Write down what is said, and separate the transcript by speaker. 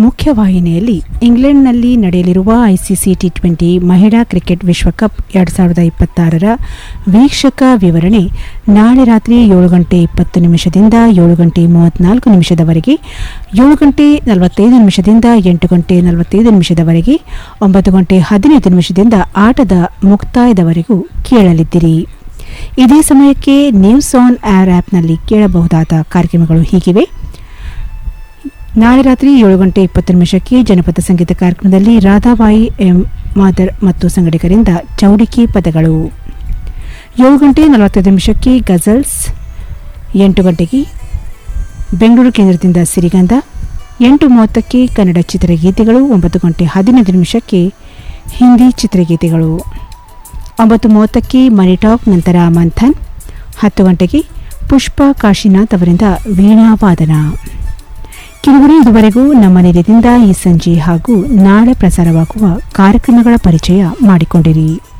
Speaker 1: ಮುಖ್ಯವಾಹಿನಿಯಲ್ಲಿ ಇಂಗ್ಲೆಂಡ್ನಲ್ಲಿ ನಡೆಯಲಿರುವ ICC T twenty ಮಹಿಳಾ ಕ್ರಿಕೆಟ್ ವಿಶ್ವಕಪ್ ಎರಡು ಸಾವಿರದ ಇಪ್ಪತ್ತಾರರ ವೀಕ್ಷಕ ವಿವರಣೆ ನಾಳೆ ರಾತ್ರಿ ಏಳು ಗಂಟೆ ಇಪ್ಪತ್ತು ನಿಮಿಷದಿಂದ ಏಳು ಗಂಟೆ ಮೂವತ್ತ್ನಾಲ್ಕು ನಿಮಿಷದವರೆಗೆ ಏಳು ಗಂಟೆ ನಲವತ್ತೈದು ನಿಮಿಷದಿಂದ ಎಂಟು ಗಂಟೆ ನಲವತ್ತೈದು ನಿಮಿಷದವರೆಗೆ ಒಂಬತ್ತು ಗಂಟೆ ಹದಿನೈದು ನಿಮಿಷದಿಂದ ಆಟದ ಮುಕ್ತಾಯದವರೆಗೂ ಕೇಳಲಿದ್ದೀರಿ ಇದೇ ಸಮಯಕ್ಕೆ ನ್ಯೂಸ್ ಆನ್ ಏರ್ ಆ್ಯಪ್ನಲ್ಲಿ ಕೇಳಬಹುದಾದ ಕಾರ್ಯಕ್ರಮಗಳು ಹೀಗಿವೆ ನಾಳೆ ರಾತ್ರಿ ಏಳು ಗಂಟೆ ಇಪ್ಪತ್ತು ನಿಮಿಷಕ್ಕೆ ಜನಪದ ಸಂಗೀತ ಕಾರ್ಯಕ್ರಮದಲ್ಲಿ ರಾಧಾಬಾಯಿ ಎಂ ಮಾದರ್ ಮತ್ತು ಸಂಗಡಿಗರಿಂದ ಚೌಡಿಕೆ ಪದಗಳು ಏಳು ಗಂಟೆ ನಲವತ್ತೈದು ನಿಮಿಷಕ್ಕೆ ಗಜಲ್ಸ್ ಎಂಟು ಗಂಟೆಗೆ ಬೆಂಗಳೂರು ಕೇಂದ್ರದಿಂದ ಸಿರಿಗಂಧ ಎಂಟು ಮೂವತ್ತಕ್ಕೆ ಕನ್ನಡ ಚಿತ್ರಗೀತೆಗಳು ಒಂಬತ್ತು ಗಂಟೆ ಹದಿನೈದು ನಿಮಿಷಕ್ಕೆ ಹಿಂದಿ ಚಿತ್ರಗೀತೆಗಳು ಒಂಬತ್ತು ಮೂವತ್ತಕ್ಕೆ ಮನಿ ಟಾಕ್ ನಂತರ ಮಂಥನ್ ಹತ್ತು ಗಂಟೆಗೆ ಪುಷ್ಪ ಕಾಶಿನಾಥ್ ಅವರಿಂದ ವೀಣಾವಾದನ ಕಿರುಗುರಿ ಇದುವರೆಗೂ ನಮ್ಮ ನಿಲಯದಿಂದ ಈ ಸಂಜೆ ಹಾಗೂ ನಾಳೆ ಪ್ರಸಾರವಾಗುವ ಕಾರ್ಯಕ್ರಮಗಳ ಪರಿಚಯ ಮಾಡಿಕೊಂಡಿರಿ